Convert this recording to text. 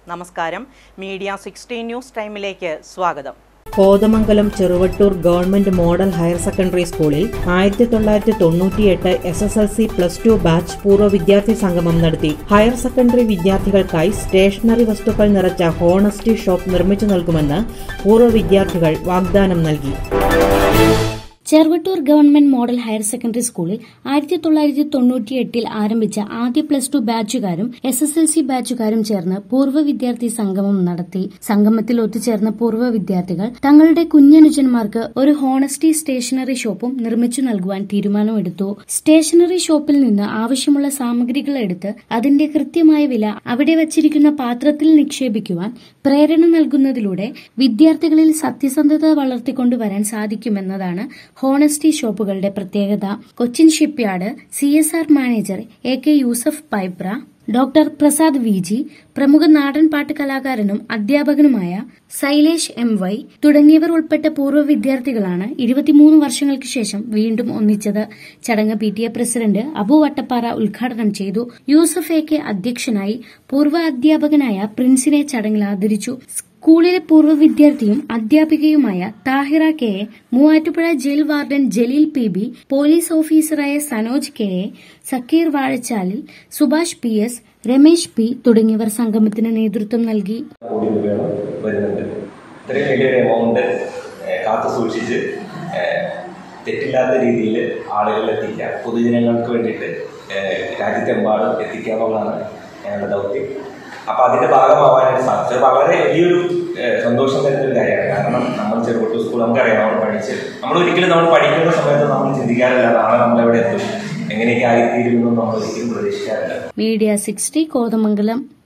നമസ്കാരം media sixteen news ടൈമിലേക്ക് സ്വാഗതം Kothamangalam Cheruvattoor government model higher secondary സ്കൂളിൽ ആയിരത്തി തൊള്ളായിരത്തി തൊണ്ണൂറ്റിയെട്ട് S S L C plus two batch പൂർവ്വ വിദ്യാർത്ഥി സംഗമം നടത്തി ഹയർ സെക്കൻഡറി വിദ്യാർത്ഥികൾക്കായി സ്റ്റേഷനറി വസ്തുക്കൾ നിറച്ച ഹോണസ്റ്റി ഷോപ്പ് നിർമ്മിച്ചു നൽകുമെന്ന് പൂർവ്വ വിദ്യാർത്ഥികൾ വാഗ്ദാനം നൽകി Cheruvattoor government model higher secondary സ്കൂളിൽ ആയിരത്തി തൊള്ളായിരത്തി തൊണ്ണൂറ്റിയെട്ടിൽ ആരംഭിച്ച ആദ്യ പ്ലസ് ടു ബാച്ചുകാരും എസ് എസ് എൽ സി ബാച്ചുകാരും ചേർന്ന് പൂർവ്വ വിദ്യാർത്ഥി സംഗമം നടത്തി സംഗമത്തിൽ ഒത്തുചേർന്ന പൂർവ്വ വിദ്യാർത്ഥികൾ തങ്ങളുടെ കുഞ്ഞനുജന്മാർക്ക് ഒരു ഹോണസ്റ്റി സ്റ്റേഷനറി ഷോപ്പും നിർമ്മിച്ചു നൽകുവാൻ തീരുമാനമെടുത്തു സ്റ്റേഷനറി ഷോപ്പിൽ നിന്ന് ആവശ്യമുള്ള സാമഗ്രികൾ എടുത്ത് അതിന്റെ കൃത്യമായ വില അവിടെ വച്ചിരിക്കുന്ന പാത്രത്തിൽ നിക്ഷേപിക്കുവാൻ പ്രേരണ നൽകുന്നതിലൂടെ വിദ്യാർത്ഥികളിൽ സത്യസന്ധത വളർത്തിക്കൊണ്ടുവരാൻ സാധിക്കുമെന്നതാണ് ഹോണസ്റ്റി ഷോപ്പുകളുടെ പ്രത്യേകത Cochin Shipyard C S R manager A K Yusuf Paipra doctor Prasad V G പ്രമുഖ നാടൻ പാട്ട് കലാകാരനും അധ്യാപകനുമായ സൈലേഷ് എം വൈ തുടങ്ങിയവർ ഉൾപ്പെട്ട പൂർവ്വ വിദ്യാർത്ഥികളാണ് ഇരുപത്തിമൂന്ന് വർഷങ്ങൾക്ക് ശേഷം വീണ്ടും ഒന്നിച്ചത് ചടങ്ങ് P T A president Abu Vattappara ഉദ്ഘാടനം ചെയ്തു യൂസഫ് എ കെ അധ്യക്ഷനായി പൂർവ്വ അധ്യാപകനായ പ്രിൻസിനെ ചടങ്ങിൽ ആദരിച്ചു സ്കൂളിലെ പൂർവ്വ വിദ്യാർത്ഥിയും അധ്യാപികയുമായ Thahira K A Muvattupuzha jail warden Jaleel P B police ഓഫീസറായ Sanoj K A Sakkeer Vazhachalil Subhash P S Ramesh P തുടങ്ങിയവർ സംഗമത്തിന് നേതൃത്വം നൽകി കോടി രൂപയോളം വരുന്നുണ്ട് ഇത്രയും വലിയൊരു എമൗണ്ട് കാത്തു സൂക്ഷിച്ച് ഏഹ്, തെറ്റില്ലാത്ത രീതിയിൽ ആളുകളിൽ എത്തിക്കുക പൊതുജനങ്ങൾക്ക് വേണ്ടിയിട്ട് ഏഹ്, രാജ്യത്തെമ്പാടും എത്തിക്കുക എന്നുള്ളതാണ് ഞങ്ങളുടെ ദൗത്യം അപ്പോൾ അതിൻ്റെ ഭാഗമാവാനായിട്ട് സാധിച്ചത് വളരെ വലിയൊരു ഏഹ്, സന്തോഷം തരുന്ന ഒരു കാര്യമാണ് കാരണം നമ്മൾ ചെറുപ്പത്തിൽ സ്കൂൾ നമുക്കറിയാം നമ്മൾ പഠിച്ച് നമ്മൾ ഒരിക്കലും നമ്മൾ പഠിക്കുന്ന സമയത്ത് നമ്മൾ ചിന്തിക്കാറില്ല നാളെ നമ്മളെവിടെ എത്തും എങ്ങനെയൊക്കെ ആയിത്തീരുമെന്നും നമ്മൾ ഒരിക്കലും പ്രതീക്ഷിക്കാറില്ല മീഡിയ സിക്സ്റ്റി കോതമംഗലം